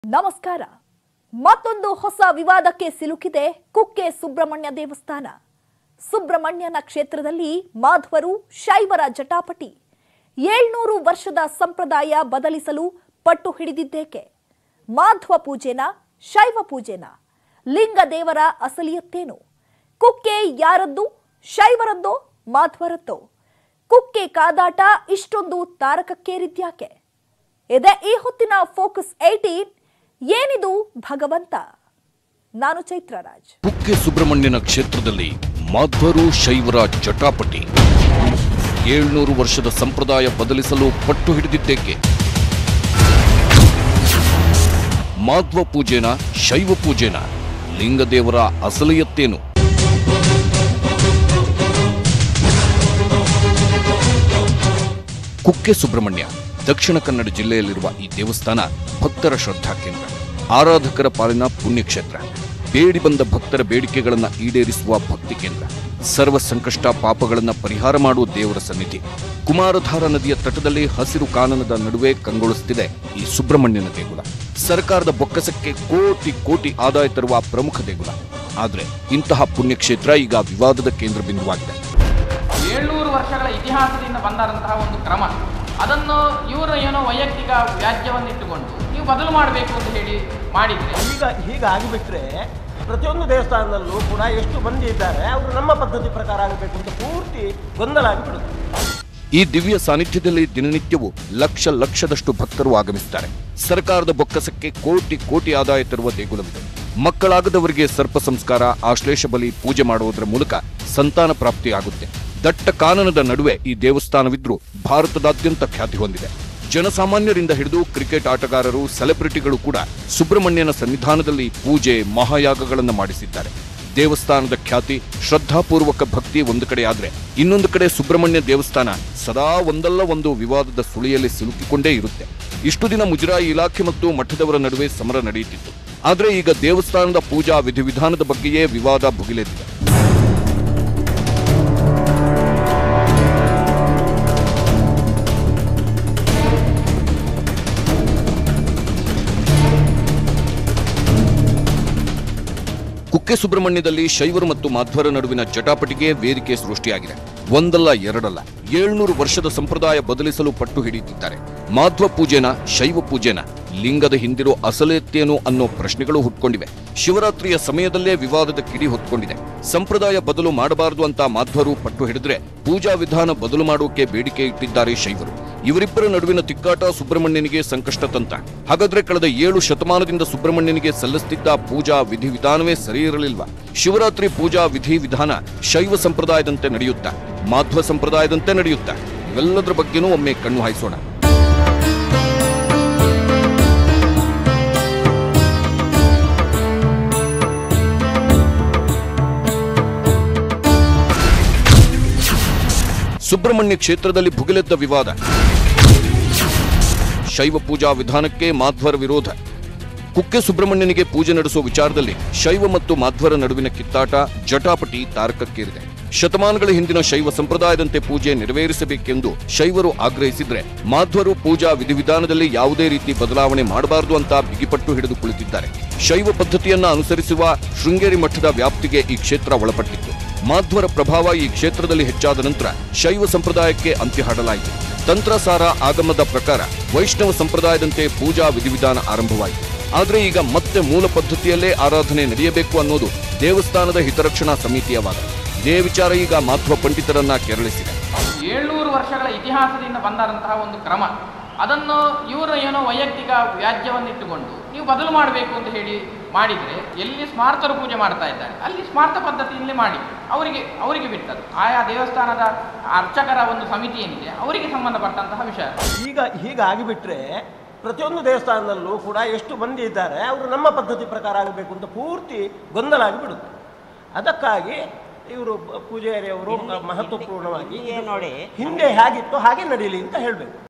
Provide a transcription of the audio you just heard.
ನಮಸ್ಕಾರ ಮತ್ತೊಂದು ಹೊಸ ವಿವಾದಕ್ಕೆ ಸಿಲುಕಿದೆ ಕುಕ್ಕೆ ಸುಬ್ರಹ್ಮಣ್ಯ ದೇವಸ್ಥಾನ ಸುಬ್ರಹ್ಮಣ್ಯನ ಕ್ಷೇತ್ರದಲ್ಲಿ ಮಾಧ್ವರು ಶೈವರ ಜಟಾಪಟಿ ಏಳ್ನೂರು ವರ್ಷದ ಸಂಪ್ರದಾಯ ಬದಲಿಸಲು ಪಟ್ಟು ಹಿಡಿದಿದ್ದೇಕೆ ಮಾಧ್ವ ಪೂಜೆನ ಶೈವ ಪೂಜೆನ ಲಿಂಗ ದೇವರ ಅಸಲಿಯತ್ತೇನು ಕುಕ್ಕೆ ಯಾರದ್ದು ಶೈವರದ್ದೋ ಮಾಧ್ವರದ್ದೋ ಕುಕ್ಕೆ ಕಾದಾಟ ಇಷ್ಟೊಂದು ತಾರಕಕ್ಕೇರಿದ್ಯಾಕೆ ಇದೆ ಈ ಹೊತ್ತಿನ ಫೋಕಸ್ ಏಟೀನ್ ಏನಿದು ಭಗವಂತ ನಾನು ಚೈತ್ರರಾಜ್ ಕುಕ್ಕೆ ಸುಬ್ರಹ್ಮಣ್ಯನ ಕ್ಷೇತ್ರದಲ್ಲಿ ಮಾಧ್ವರು ಶೈವರ ಜಟಾಪಟಿ ಏಳ್ನೂರು ವರ್ಷದ ಸಂಪ್ರದಾಯ ಬದಲಿಸಲು ಪಟ್ಟು ಹಿಡಿದಿದ್ದೇಕೆ ಮಾಧ್ವ ಪೂಜೆನ ಶೈವ ಪೂಜೆನ ಲಿಂಗದೇವರ ಅಸಲಿಯತ್ತೇನು ಕುಕ್ಕೆ ಸುಬ್ರಹ್ಮಣ್ಯ ದಕ್ಷಿಣ ಕನ್ನಡ ಜಿಲ್ಲೆಯಲ್ಲಿರುವ ಈ ದೇವಸ್ಥಾನ ಭಕ್ತರ ಶ್ರದ್ಧಾ ಕೇಂದ್ರ ಆರಾಧಕರ ಪಾಲಿನ ಪುಣ್ಯಕ್ಷೇತ್ರ ಬೇಡಿ ಬಂದ ಭಕ್ತರ ಬೇಡಿಕೆಗಳನ್ನ ಈಡೇರಿಸುವ ಭಕ್ತಿ ಕೇಂದ್ರ ಸರ್ವ ಸಂಕಷ್ಟ ಪಾಪಗಳನ್ನ ಪರಿಹಾರ ಮಾಡುವ ದೇವರ ಸನ್ನಿಧಿ ಕುಮಾರಧಾರ ನದಿಯ ತಟದಲ್ಲಿ ಹಸಿರು ಕಾನನದ ನಡುವೆ ಕಂಗೊಳಿಸುತ್ತಿದೆ ಈ ಸುಬ್ರಹ್ಮಣ್ಯನ ದೇಗುಲ ಸರ್ಕಾರದ ಬೊಕ್ಕಸಕ್ಕೆ ಕೋಟಿ ಕೋಟಿ ಆದಾಯ ತರುವ ಪ್ರಮುಖ ದೇಗುಲ ಆದ್ರೆ ಇಂತಹ ಪುಣ್ಯಕ್ಷೇತ್ರ ಈಗ ವಿವಾದದ ಕೇಂದ್ರ ಬಿಂದುವಾಗಿದೆ ಏಳ್ನೂರು ವರ್ಷಗಳ ಇತಿಹಾಸದಿಂದ ಬಂದಂತಹ ಒಂದು ಕ್ರಮ ಅದನ್ನು ಇವರು ಏನೋ ವೈಯಕ್ತಿಕ ವ್ಯಾಜ್ಯವನ್ನಿಟ್ಟುಕೊಂಡು ನೀವು ಬದಲು ಮಾಡಬೇಕು ಅಂತ ಹೇಳಿ ಮಾಡಿದರೆ ಈಗ ಹೀಗಾಗಿಬಿಟ್ರೆ ಪ್ರತಿಯೊಂದು ದೇವಸ್ಥಾನದಲ್ಲೂ ಕೂಡ ಎಷ್ಟು ಮಂದಿ ಇದ್ದಾರೆ ಅವರು ನಮ್ಮ ಪದ್ಧತಿ ಪ್ರಕಾರ ಆಗಬೇಕು ಅಂತ ಪೂರ್ತಿ ಗೊಂದಲ ಆಗಿಬಿಡುತ್ತೆ ಈ ದಿವ್ಯ ಸಾನ್ನಿಧ್ಯದಲ್ಲಿ ದಿನನಿತ್ಯವೂ ಲಕ್ಷ ಲಕ್ಷದಷ್ಟು ಭಕ್ತರು ಆಗಮಿಸುತ್ತಾರೆ ಸರ್ಕಾರದ ಬೊಕ್ಕಸಕ್ಕೆ ಕೋಟಿ ಕೋಟಿ ಆದಾಯ ತರುವ ದೇಗುಲವಿದೆ ಮಕ್ಕಳಾಗದವರಿಗೆ ಸರ್ಪ ಸಂಸ್ಕಾರ ಆಶ್ಲೇಷ ಬಲಿ ಪೂಜೆ ಮಾಡುವುದರ ಮೂಲಕ ಸಂತಾನ ಪ್ರಾಪ್ತಿಯಾಗುತ್ತೆ ದಟ್ಟ ಕಾನನದ ನಡುವೆ ಈ ದೇವಸ್ಥಾನವಿದ್ರೂ ಭಾರತದಾದ್ಯಂತ ಖ್ಯಾತಿ ಹೊಂದಿದೆ ಜನಸಾಮಾನ್ಯರಿಂದ ಹಿಡಿದು ಕ್ರಿಕೆಟ್ ಆಟಗಾರರು ಸೆಲೆಬ್ರಿಟಿಗಳು ಕೂಡ ಸುಬ್ರಹ್ಮಣ್ಯನ ಸನ್ನಿಧಾನದಲ್ಲಿ ಪೂಜೆ ಮಹಾಯಾಗಗಳನ್ನು ಮಾಡಿಸಿದ್ದಾರೆ ದೇವಸ್ಥಾನದ ಖ್ಯಾತಿ ಶ್ರದ್ಧಾಪೂರ್ವಕ ಭಕ್ತಿ ಒಂದು ಕಡೆ ಆದ್ರೆ ಇನ್ನೊಂದು ಕಡೆ ಸುಬ್ರಹ್ಮಣ್ಯ ದೇವಸ್ಥಾನ ಸದಾ ಒಂದಲ್ಲ ಒಂದು ವಿವಾದದ ಸುಳಿಯಲ್ಲಿ ಸಿಲುಕಿಕೊಂಡೇ ಇರುತ್ತೆ ಇಷ್ಟು ದಿನ ಮುಜರಾಯಿ ಇಲಾಖೆ ಮತ್ತು ಮಠದವರ ನಡುವೆ ಸಮರ ನಡೆಯುತ್ತಿತ್ತು ಆದ್ರೆ ಈಗ ದೇವಸ್ಥಾನದ ಪೂಜಾ ವಿಧಿವಿಧಾನದ ಬಗ್ಗೆಯೇ ವಿವಾದ ಭುಗಿಲೆದ್ದಿದೆ ಕುಕ್ಕೆ ಸುಬ್ರಹ್ಮಣ್ಯದಲ್ಲಿ ಶೈವರು ಮತ್ತು ಮಾಧ್ವರ ನಡುವಿನ ಜಟಾಪಟಿಗೆ ವೇದಿಕೆ ಸೃಷ್ಟಿಯಾಗಿದೆ ಒಂದಲ್ಲ ಎರಡಲ್ಲ ಏಳ್ನೂರು ವರ್ಷದ ಸಂಪ್ರದಾಯ ಬದಲಿಸಲು ಪಟ್ಟು ಹಿಡಿಯುತ್ತಿದ್ದಾರೆ ಮಾಧ್ವ ಪೂಜೆನ ಶೈವ ಪೂಜೆನ ಲಿಂಗದ ಹಿಂದಿರೋ ಅಸಲೇತ್ತೇನು ಅನ್ನೋ ಪ್ರಶ್ನೆಗಳು ಹುಟ್ಕೊಂಡಿವೆ ಶಿವರಾತ್ರಿಯ ಸಮಯದಲ್ಲೇ ವಿವಾದದ ಕಿಡಿ ಹೊತ್ಕೊಂಡಿದೆ ಸಂಪ್ರದಾಯ ಬದಲು ಮಾಡಬಾರದು ಅಂತ ಮಾಧ್ವರು ಪಟ್ಟು ಹಿಡಿದ್ರೆ ಪೂಜಾ ವಿಧಾನ ಬದಲು ಮಾಡೋಕೆ ಬೇಡಿಕೆ ಇಟ್ಟಿದ್ದಾರೆ ಶೈವರು ಇವರಿಬ್ಬರ ನಡುವಿನ ತಿಕ್ಕಾಟ ಸುಬ್ರಹ್ಮಣ್ಯನಿಗೆ ಸಂಕಷ್ಟ ತಂತ ಹಾಗಾದ್ರೆ ಕಳೆದ ಏಳು ಶತಮಾನದಿಂದ ಸುಬ್ರಹ್ಮಣ್ಯನಿಗೆ ಸಲ್ಲಿಸುತ್ತಿದ್ದ ಪೂಜಾ ವಿಧಿವಿಧಾನವೇ ಸರಿ ಇರಲಿಲ್ವಾ ಶಿವರಾತ್ರಿ ಪೂಜಾ ವಿಧಿವಿಧಾನ ಶೈವ ಸಂಪ್ರದಾಯದಂತೆ ನಡೆಯುತ್ತಾ ಮಾಧ್ವ ಸಂಪ್ರದಾಯದಂತೆ ನಡೆಯುತ್ತಾ ಇವೆಲ್ಲದರ ಬಗ್ಗೆನೂ ಒಮ್ಮೆ ಕಣ್ಣು ಹಾಯಿಸೋಣ ಸುಬ್ರಹ್ಮಣ್ಯ ಕ್ಷೇತ್ರದಲ್ಲಿ ಭುಗಿಲೆದ್ದ ವಿವಾದ ಶೈವ ಪೂಜಾ ವಿಧಾನಕ್ಕೆ ಮಾಧ್ವರ ವಿರೋಧ ಕುಕ್ಕೆ ಸುಬ್ರಹ್ಮಣ್ಯನಿಗೆ ಪೂಜೆ ನಡೆಸುವ ವಿಚಾರದಲ್ಲಿ ಶೈವ ಮತ್ತು ಮಾಧ್ವರ ನಡುವಿನ ಕಿತ್ತಾಟ ಜಟಾಪಟಿ ತಾರಕಕ್ಕೇರಿದೆ ಶತಮಾನಗಳ ಹಿಂದಿನ ಶೈವ ಸಂಪ್ರದಾಯದಂತೆ ಪೂಜೆ ನೆರವೇರಿಸಬೇಕೆಂದು ಶೈವರು ಆಗ್ರಹಿಸಿದ್ರೆ ಮಾಧ್ವರು ಪೂಜಾ ವಿಧಿವಿಧಾನದಲ್ಲಿ ಯಾವುದೇ ರೀತಿ ಬದಲಾವಣೆ ಮಾಡಬಾರದು ಅಂತ ಬಿಗಿಪಟ್ಟು ಹಿಡಿದು ಕುಳಿತಿದ್ದಾರೆ ಶೈವ ಪದ್ಧತಿಯನ್ನ ಅನುಸರಿಸುವ ಶೃಂಗೇರಿ ಮಠದ ವ್ಯಾಪ್ತಿಗೆ ಈ ಕ್ಷೇತ್ರ ಒಳಪಟ್ಟಿತ್ತು ಮಾಧ್ವರ ಪ್ರಭಾವ ಈ ಕ್ಷೇತ್ರದಲ್ಲಿ ಹೆಚ್ಚಾದ ನಂತರ ಶೈವ ಸಂಪ್ರದಾಯಕ್ಕೆ ಅಂತ್ಯ ಹಾಡಲಾಯಿತು ತಂತ್ರಸಾರ ಆಗಮದ ಪ್ರಕಾರ ವೈಷ್ಣವ ಸಂಪ್ರದಾಯದಂತೆ ಪೂಜಾ ವಿಧಿವಿಧಾನ ಆರಂಭವಾಯಿತು ಆದರೆ ಈಗ ಮತ್ತೆ ಮೂಲ ಪದ್ಧತಿಯಲ್ಲೇ ಆರಾಧನೆ ನಡೆಯಬೇಕು ಅನ್ನೋದು ದೇವಸ್ಥಾನದ ಹಿತರಕ್ಷಣಾ ಸಮಿತಿಯ ವಾದ ಇದೇ ವಿಚಾರ ಈಗ ಮಾಧ್ವ ಪಂಡಿತರನ್ನ ಕೆರಳಿಸಿದೆ ಏಳ್ನೂರು ವರ್ಷಗಳ ಇತಿಹಾಸದಿಂದ ಬಂದಂತಹ ಒಂದು ಕ್ರಮ ಅದನ್ನು ಇವರು ಏನೋ ವೈಯಕ್ತಿಕ ವ್ಯಾಜ್ಯವನ್ನಿಟ್ಟುಕೊಂಡು ನೀವು ಬದಲು ಮಾಡಬೇಕು ಅಂತ ಹೇಳಿ ಮಾಡಿದರೆ ಎಲ್ಲಿ ಸ್ಮಾರ್ತರು ಪೂಜೆ ಮಾಡ್ತಾ ಇದ್ದಾರೆ ಅಲ್ಲಿ ಸ್ಮಾರ್ತ ಪದ್ಧತಿಯಿಂದಲೇ ಮಾಡಿ ಅವರಿಗೆ ಅವರಿಗೆ ಬಿಟ್ಟದ್ದು ಆಯಾ ದೇವಸ್ಥಾನದ ಅರ್ಚಕರ ಒಂದು ಸಮಿತಿ ಏನಿದೆ ಅವರಿಗೆ ಸಂಬಂಧಪಟ್ಟಂತಹ ವಿಷಯ ಈಗ ಹೀಗಾಗಿಬಿಟ್ರೆ ಪ್ರತಿಯೊಂದು ದೇವಸ್ಥಾನದಲ್ಲೂ ಕೂಡ ಎಷ್ಟು ಮಂದಿ ಇದ್ದಾರೆ ಅವರು ನಮ್ಮ ಪದ್ಧತಿ ಪ್ರಕಾರ ಆಗಬೇಕು ಅಂತ ಪೂರ್ತಿ ಗೊಂದಲ ಆಗಿಬಿಡುತ್ತೆ ಅದಕ್ಕಾಗಿ ಇವರು ಪೂಜಾರಿಯವರು ಮಹತ್ವಪೂರ್ಣವಾಗಿ ಹಿಂದೆ ನೋಡಿ ಹಿಂದೆ ಹೇಗಿತ್ತು ಹಾಗೆ ನಡೀಲಿ ಅಂತ ಹೇಳಬೇಕು